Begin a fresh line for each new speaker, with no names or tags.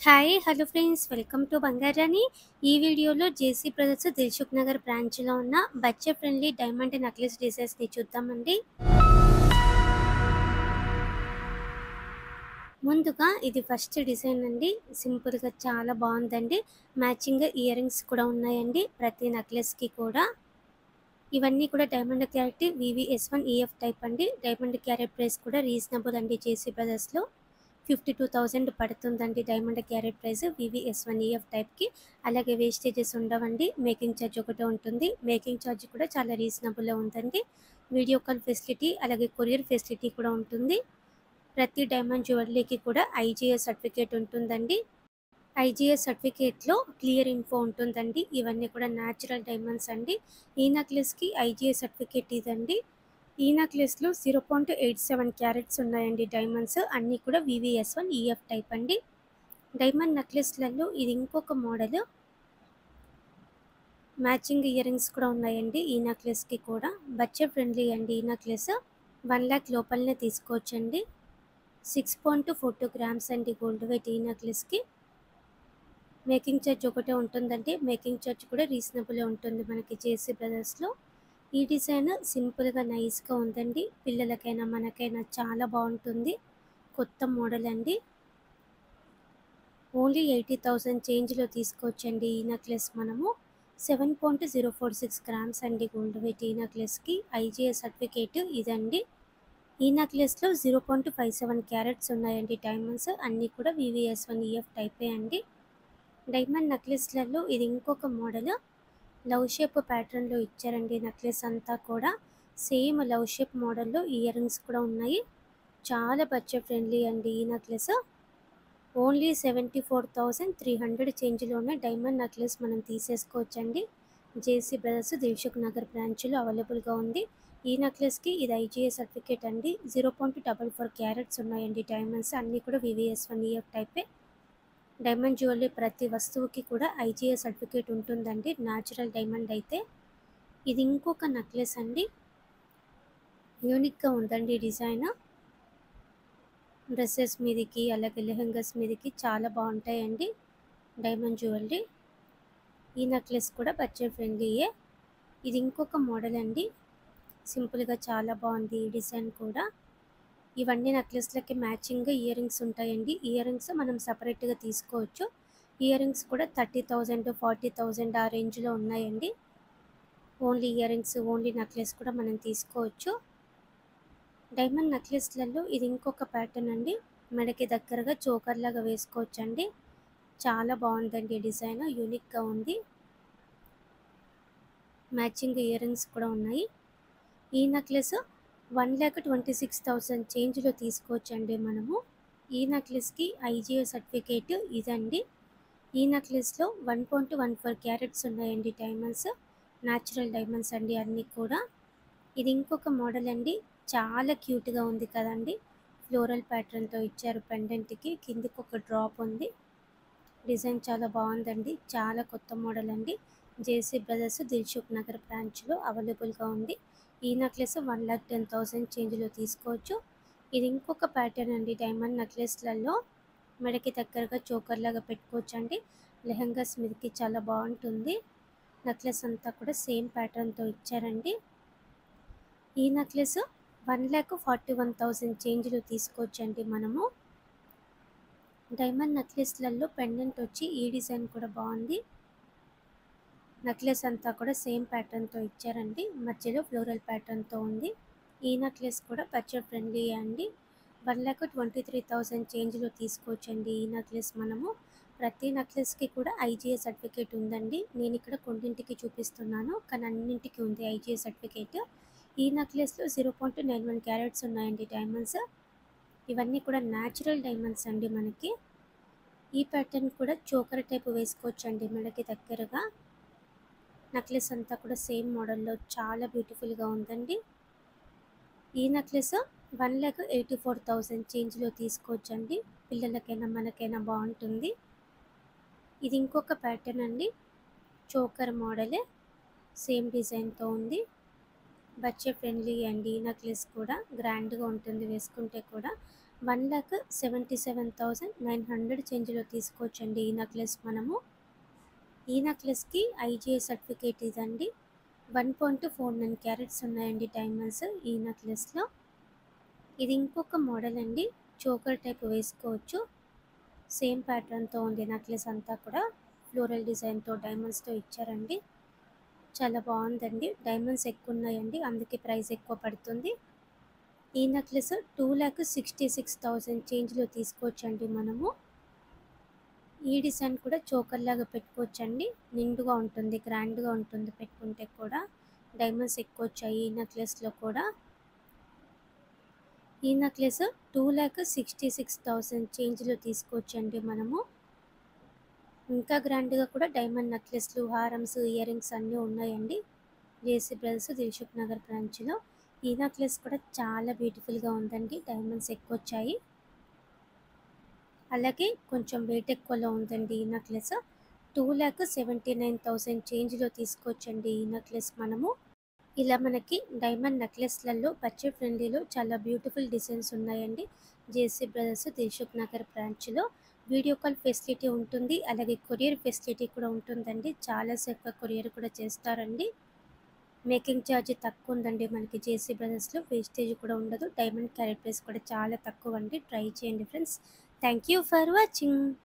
hi hello friends welcome to బంగారాని ఈ వీడియోలో జేసీ బ్రదర్స్ దిల్సుఖ్ నగర్ బ్రాంచ్లో ఉన్న బడ్జెట్ ఫ్రెండ్లీ డైమండ్ నెక్లెస్ డిజైన్స్ని చూద్దామండి ముందుగా ఇది ఫస్ట్ డిజైన్ అండి సింపుల్గా చాలా బాగుందండి మ్యాచింగ్ ఇయర్ రింగ్స్ కూడా ఉన్నాయండి ప్రతి నెక్లెస్కి కూడా ఇవన్నీ కూడా diamond carat VVS one EF type అండి డైమండ్ క్యారెట్ ప్రైస్ కూడా రీజనబుల్ అండి జేసీ బ్రదర్స్లో ఫిఫ్టీ టూ థౌజండ్ పడుతుందండి diamond carat price VVS one EF టైప్కి అలాగే వేస్టేజెస్ ఉండవండి మేకింగ్ ఛార్జ్ ఒకటే ఉంటుంది మేకింగ్ ఛార్జ్ కూడా చాలా రీజనబుల్లో ఉందండి వీడియో కాల్ ఫెసిలిటీ అలాగే కొరియర్ ఫెసిలిటీ కూడా ఉంటుంది ప్రతి డైమండ్ జ్యువెలరీకి కూడా ఐజీఎస్ సర్టిఫికేట్ ఉంటుందండి ఐజీఎస్ సర్టిఫికేట్లో క్లియర్ ఇన్ఫో ఉంటుందండి ఇవన్నీ కూడా న్యాచురల్ డైమండ్స్ అండి ఈ నెక్లెస్కి ఐజీఎస్ సర్టిఫికేట్ ఇదండి ఈ నెక్లెస్లో zero point eight seven carats ఉన్నాయండి డైమండ్స్ అన్నీ కూడా వివిఎస్ వన్ ఈఎఫ్ టైప్ అండి డైమండ్ నెక్లెస్లలో ఇది ఇంకొక మోడల్ మ్యాచింగ్ ఇయర్ రింగ్స్ కూడా ఉన్నాయండి ఈ నెక్లెస్కి కూడా బడ్జెట్ ఫ్రెండ్లీ అండి ఈ నెక్లెస్ వన్ ల్యాక్ లోపలనే తీసుకోవచ్చండి six point four two grams అండి గోల్డ్ వెయిట్ ఈ నెక్లెస్కి మేకింగ్ ఛార్జ్ ఒకటే ఉంటుందండి మేకింగ్ ఛార్జ్ కూడా రీజనబుల్ ఉంటుంది మనకి జేసీ బ్రదర్స్లో ఈ డిజైన్ సింపుల్గా నైస్గా ఉందండి పిల్లలకైనా మనకైనా చాలా బాగుంటుంది కొత్త మోడల్ అండి ఓన్లీ ఎయిటీ థౌజండ్ చేంజ్లో తీసుకోవచ్చండి ఈ నెక్లెస్ మనము seven point zero four six grams అండి గోల్డ్ వెయిట్ ఈ నెక్లెస్కి ఐజీఎస్ సర్టిఫికేట్ ఇదండి ఈ నెక్లెస్లో zero point five seven carats ఉన్నాయండి డైమండ్స్ అన్నీ కూడా వివిఎస్ వన్ ఈఎఫ్ టైపే అండి డైమండ్ నెక్లెస్లలో ఇది ఇంకొక మోడల్ లవ్ షేప్ ప్యాటర్న్లో ఇచ్చారండి నెక్లెస్ అంతా కూడా సేమ్ లవ్ షేప్ మోడల్లో ఇయర్ రింగ్స్ కూడా ఉన్నాయి చాలా బడ్జెట్ ఫ్రెండ్లీ అండి ఈ necklace only seventy four thousand three hundred చేంజ్లోనే డైమండ్ నెక్లెస్ మనం తీసేసుకోవచ్చండి జేసీ బ్రదర్స్ దిల్సుఖ్ నగర్ బ్రాంచ్లో అవైలబుల్గా ఉంది ఈ నెక్లెస్కి ఇది ఐజీఏ సర్టిఫికేట్ అండి zero point double four carats ఉన్నాయండి డైమండ్స్ అన్నీ కూడా వివిఎస్ వన్ ఈఎఫ్ టైపే డైమండ్ జ్యువెలరీ ప్రతి వస్తువుకి కూడా ఐజీఏ సర్టిఫికేట్ ఉంటుందండి న్యాచురల్ డైమండ్ అయితే ఇది ఇంకొక నెక్లెస్ అండి యూనిక్గా ఉందండి డిజైన్ డ్రెస్సెస్ మీదకి అలాగే లెహంగాస్ మీదకి చాలా బాగుంటాయండి డైమండ్ జ్యువెలరీ ఈ నెక్లెస్ కూడా బడ్జెట్ ఫ్రెండ్లీయే ఇది ఇంకొక మోడల్ అండి సింపుల్గా చాలా బాగుంది ఈ డిజైన్ కూడా ఇవన్నీ నెక్లెస్లకి మ్యాచింగ్ ఇయర్ రింగ్స్ ఉంటాయండి ఇయర్ రింగ్స్ మనం సపరేట్గా తీసుకోవచ్చు ఇయర్ రింగ్స్ కూడా థర్టీ థౌజండ్ ఫార్టీ థౌజండ్ ఆ రేంజ్లో ఉన్నాయండి only earrings only necklace కూడా మనం తీసుకోవచ్చు డైమండ్ నెక్లెస్లలో ఇది ఇంకొక ప్యాటర్న్ అండి మెడకి దగ్గరగా చోకర్ లాగా వేసుకోవచ్చండి చాలా బాగుందండి డిజైన్ యూనిక్గా ఉంది మ్యాచింగ్ ఇయర్ రింగ్స్ కూడా ఉన్నాయి ఈ necklace one lakh twenty six thousand చేంజ్లో తీసుకోవచ్చండి మనము ఈ నెక్లెస్కి ఐజీఓ సర్టిఫికేట్ ఇదండి ఈ నెక్లెస్లో one point one four carats ఉన్నాయండి డైమండ్స్ న్యాచురల్ డైమండ్స్ అండి అన్నీ కూడా ఇది ఇంకొక మోడల్ అండి చాలా క్యూట్గా ఉంది కదండి ఫ్లోరల్ ప్యాటర్న్తో ఇచ్చారు పెండెంట్కి కిందికి ఒక డ్రాప్ ఉంది డిజైన్ చాలా బాగుందండి చాలా కొత్త మోడల్ అండి జేసీ బ్రదర్స్ దిల్సుఖ్ నగర్ బ్రాంచ్లో అవైలబుల్గా ఉంది ఈ necklace one lakh ten thousand చేంజ్లో తీసుకోవచ్చు ఇది ఇంకొక ప్యాటర్న్ అండి డైమండ్ నెక్లెస్లలో మెడకి దగ్గరగా చోకర్ లాగా పెట్టుకోవచ్చు అండి లెహంగాస్ మీదకి చాలా బాగుంటుంది నెక్లెస్ అంతా కూడా సేమ్ ప్యాటర్న్తో ఇచ్చారండి ఈ necklace one lakh forty one thousand చేంజ్లో తీసుకోవచ్చండి మనము డైమండ్ నెక్లెస్లలో పెండెంట్ వచ్చి ఈ డిజైన్ కూడా బాగుంది నెక్లెస్ అంతా కూడా సేమ్ ప్యాటర్న్తో ఇచ్చారండి మధ్యలో ఫ్లోరల్ ప్యాటర్న్తో ఉంది ఈ నెక్లెస్ కూడా బడ్జెట్ ఫ్రెండ్లీ అండి one lakh twenty three thousand చేంజ్లో తీసుకోవచ్చండి ఈ నెక్లెస్ మనము ప్రతి నెక్లెస్కి కూడా ఐజీఏ సర్టిఫికేట్ ఉందండి నేను ఇక్కడ కొన్నింటికి చూపిస్తున్నాను కానీ అన్నింటికి ఉంది ఐజీఏ సర్టిఫికేట్ ఈ నెక్లెస్లో zero point nine one carats ఉన్నాయండి డైమండ్స్ ఇవన్నీ కూడా న్యాచురల్ డైమండ్స్ అండి మనకి ఈ ప్యాటర్న్ కూడా చోకర్ టైప్ వేసుకోవచ్చు అండి మెడకి దగ్గరగా నెక్లెస్ అంతా కూడా సేమ్ మోడల్లో చాలా బ్యూటిఫుల్గా ఉందండి ఈ necklace one lakh eighty four thousand చేంజ్లో తీసుకోవచ్చండి పిల్లలకైనా మనకైనా బాగుంటుంది ఇది ఇంకొక ప్యాటర్న్ అండి చోకర్ మోడలే సేమ్ డిజైన్తో ఉంది బడ్జెట్ ఫ్రెండ్లీ అండి ఈ నెక్లెస్ కూడా గ్రాండ్గా ఉంటుంది వేసుకుంటే కూడా one lakh seventy seven thousand nine hundred చేంజ్లో తీసుకోవచ్చండి ఈ నెక్లెస్ మనము ఈ నెక్లెస్కి ఐజీఏ సర్టిఫికేట్ ఇదండి one point four nine carats ఉన్నాయండి డైమండ్స్ ఈ నెక్లెస్లో ఇది ఇంకొక మోడల్ అండి చోకర్ టైప్ వేసుకోవచ్చు సేమ్ ప్యాటర్న్తో ఉంది నెక్లెస్ అంతా కూడా ఫ్లోరల్ డిజైన్తో డైమండ్స్తో ఇచ్చారండి చాలా బాగుందండి డైమండ్స్ ఎక్కువ ఉన్నాయండి అందుకే ప్రైస్ ఎక్కువ పడుతుంది ఈ necklace two lakh sixty six thousand చేంజ్లో తీసుకోవచ్చండి మనము ఈ డిజైన్ కూడా చోకర్ లాగా పెట్టుకోవచ్చండి నిండుగా ఉంటుంది గ్రాండ్గా ఉంటుంది పెట్టుకుంటే కూడా డైమండ్స్ ఎక్కువ వచ్చాయి ఈ నెక్లెస్లో కూడా ఈ necklace two lakh sixty six thousand చేంజ్లో తీసుకోవచ్చండి మనము ఇంకా గ్రాండ్గా కూడా డైమండ్ నెక్లెస్లు హారమ్స్ ఇయర్ రింగ్స్ అన్నీ ఉన్నాయండి జేసీ బ్రదర్స్ దిల్షుక్ నగర్ బ్రాంచ్లో ఈ నెక్లెస్ కూడా చాలా బ్యూటిఫుల్గా ఉందండి డైమండ్స్ ఎక్కువ వచ్చాయి అలాగే కొంచెం వెయిట్ ఎక్కువలో ఉందండి ఈ necklace two lakh seventy nine thousand చేంజ్లో తీసుకోవచ్చండి ఈ నెక్లెస్ మనము ఇలా మనకి డైమండ్ నెక్లెస్లలో బడ్జెట్ ఫ్రెండ్లీలో చాలా బ్యూటిఫుల్ డిజైన్స్ ఉన్నాయండి జేసీ బ్రదర్స్ దిల్షుక్ నగర్ బ్రాంచ్లో వీడియో కాల్ ఫెసిలిటీ ఉంటుంది అలాగే కొరియర్ ఫెసిలిటీ కూడా ఉంటుందండి చాలా సేఫ్గా కొరియర్ కూడా చేస్తారండి మేకింగ్ ఛార్జ్ తక్కువ ఉందండి మనకి జేసీ బ్రదర్స్లో వేస్టేజ్ కూడా ఉండదు డైమండ్ క్యారెట్ ప్రైస్ కూడా చాలా తక్కువ అండి ట్రై చేయండి friends thank you for watching